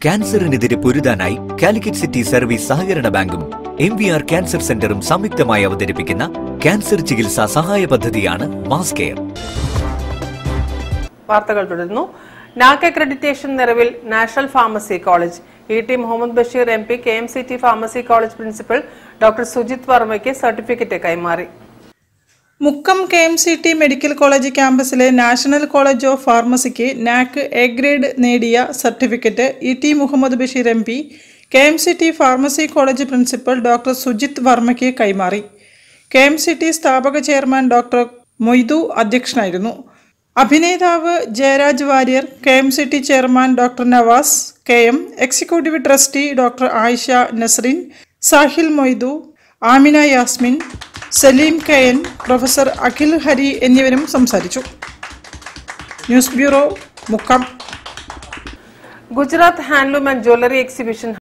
ക്യാൻസറിനെതിരെ പൊരുതാനായി Calicut city service സഹകരണ ബാങ്കും എം വി ആർ ക്യാൻസർ സെന്ററും സംയുക്തമായി അവതരിപ്പിക്കുന്ന ക്യാൻസർ ചികിത്സാ സഹായ പദ്ധതിയാണ് മാസ് കെയർ വാർത്തകൾ തുടരുന്നു നാക് അക്രഡിറ്റേഷൻ നിറവിൽ national pharmacy college E T Muhammad Basheer M P K M C T pharmacy college principal doctor Sujith വർമ്മയ്ക്ക് സർട്ടിഫിക്കറ്റ് കൈമാറി Mukkam K M C T medical college ക്യാമ്പസിലെ നാഷണൽ കോളേജ് ഓഫ് ഫാർമസിക്ക് നാക്ക് എ ഗ്രേഡ് നേടിയ certificate E T Muhammad Basheer M P K M C T pharmacy college principal doctor Sujith വർമ്മയ്ക്ക് കൈമാറി K M C T സ്ഥാപക chairman doctor Moidu അധ്യക്ഷനായിരുന്നു അഭിനേതാവ് Jayaraj Warrier K M C T chairman doctor Navas K M executive trustee doctor Ayisha Nasreen Sahil Moidu Amina Yasmin Saleem K N professor Akhil Hari എന്നിവരും സംസാരിച്ചു news bureau Mukkam Gujarat handloom and jewellery exhibition